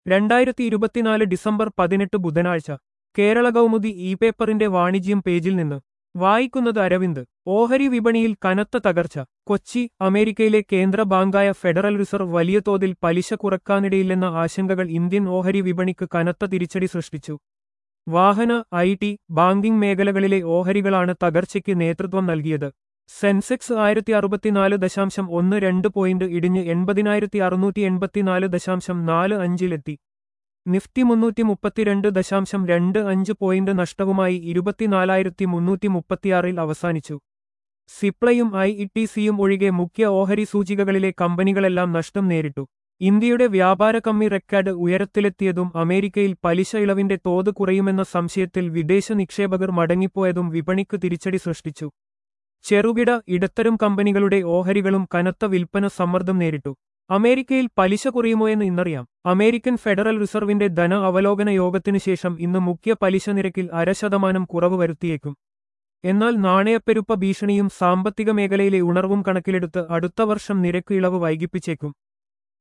രണ്ടായിരത്തി ഇരുപത്തിനാല് ഡിസംബർ പതിനെട്ട് ബുധനാഴ്ച കേരള കൗമുദി ഇ പേപ്പറിന്റെ വാണിജ്യം പേജിൽ നിന്ന് വായിക്കുന്നത് അരവിന്ദ് ഓഹരി വിപണിയിൽ കനത്ത തകർച്ച കൊച്ചി അമേരിക്കയിലെ കേന്ദ്ര ബാങ്കായ ഫെഡറൽ റിസർവ് വലിയ തോതിൽ പലിശ കുറക്കാനിടയില്ലെന്ന ആശങ്കകൾ ഇന്ത്യൻ ഓഹരി വിപണിക്ക് കനത്ത തിരിച്ചടി സൃഷ്ടിച്ചു വാഹന ഐ ടി ബാങ്കിംഗ് മേഖലകളിലെ ഓഹരികളാണ് തകർച്ചയ്ക്ക് നേതൃത്വം നൽകിയത് സെൻസെക്സ് ആയിരത്തി അറുപത്തിനാല് ദശാംശം ഒന്ന് രണ്ട് പോയിന്റ് ഇടിഞ്ഞ് എൺപതിനായിരത്തി അറുന്നൂറ്റി എൺപത്തിനാല് ദശാംശം നാല് അഞ്ചിലെത്തി നിഫ്റ്റി മുന്നൂറ്റി മുപ്പത്തിരണ്ട് ദശാംശം രണ്ട് അഞ്ച് പോയിന്റ് നഷ്ടവുമായി ഇരുപത്തിനാലായിരത്തി മുന്നൂറ്റി മുപ്പത്തിയാറിൽ അവസാനിച്ചു സിപ്ലയും ഐ ഇ ടി സിയും ഒഴികെ മുഖ്യ ഓഹരി സൂചികകളിലെ കമ്പനികളെല്ലാം നഷ്ടം നേരിട്ടു ഇന്ത്യയുടെ വ്യാപാര കമ്മി റെക്കോർഡ് ഉയരത്തിലെത്തിയതും അമേരിക്കയിൽ പലിശ ഇളവിന്റെ തോത് കുറയുമെന്ന സംശയത്തിൽ വിദേശ നിക്ഷേപകർ മടങ്ങിപ്പോയതും വിപണിക്ക് തിരിച്ചടി സൃഷ്ടിച്ചു ചെറുകിട ഇടത്തരം കമ്പനികളുടെ ഓഹരികളും കനത്ത വിൽപ്പന സമ്മർദ്ദം നേരിട്ടു അമേരിക്കയിൽ പലിശ കുറയുമോ എന്ന് ഇന്നറിയാം അമേരിക്കൻ ഫെഡറൽ റിസർവിന്റെ ധന അവലോകന യോഗത്തിനു ശേഷം ഇന്ന് മുഖ്യ പലിശ നിരക്കിൽ അര ശതമാനം കുറവ് വരുത്തിയേക്കും എന്നാൽ നാണയപ്പെരുപ്പ ഭീഷണിയും സാമ്പത്തിക മേഖലയിലെ ഉണർവും കണക്കിലെടുത്ത് അടുത്ത വർഷം നിരക്ക് ഇളവ് വൈകിപ്പിച്ചേക്കും